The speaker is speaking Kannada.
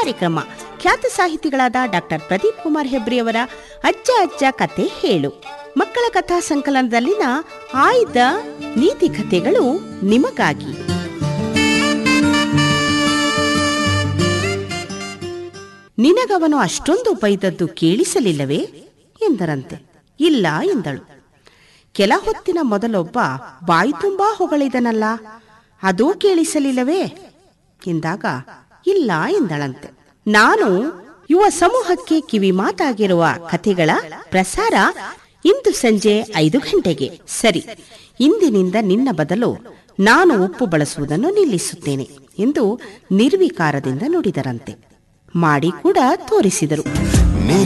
ಕಾರ್ಯಕ್ರಮ ಖ್ಯಾತ ಸಾಹಿತಿಗಳಾದ ಡಾಕ್ಟರ್ ಪ್ರದೀಪ್ ಕುಮಾರ್ ಹೆಬ್ರಿಯವರ ಅಜ್ಜ ಅಜ್ಜ ಕತೆ ಹೇಳು ಮಕ್ಕಳ ಕಥಾ ಸಂಕಲನದಲ್ಲಿನ ಆಯ್ದ ನೀತಿ ಕಥೆಗಳು ನಿಮಗಾಗಿ ನಿನಗವನು ಅಷ್ಟೊಂದು ಬೈದದ್ದು ಕೇಳಿಸಲಿಲ್ಲವೇ ಎಂದರಂತೆ ಇಲ್ಲ ಎಂದಳು ಕೆಲ ಹೊತ್ತಿನ ಮೊದಲೊಬ್ಬ ಬಾಯಿ ತುಂಬಾ ಹೊಗಳಿದನಲ್ಲ ಅದೂ ಕೇಳಿಸಲಿಲ್ಲವೇ ಎಂದಾಗ ಇಲ್ಲ ಎಂದಳಂತೆ ನಾನು ಯುವ ಸಮೂಹಕ್ಕೆ ಕಿವಿ ಮಾತಾಗಿರುವ ಕಥೆಗಳ ಪ್ರಸಾರ ಇಂದು ಸಂಜೆ ಐದು ಗಂಟೆಗೆ ಸರಿ ಇಂದಿನಿಂದ ನಿನ್ನ ಬದಲು ನಾನು ಉಪ್ಪು ಬಳಸುವುದನ್ನು ನಿಲ್ಲಿಸುತ್ತೇನೆ ಎಂದು ನಿರ್ವಿಕಾರದಿಂದ ನುಡಿದರಂತೆ ಮಾಡಿ ಕೂಡ ತೋರಿಸಿದರು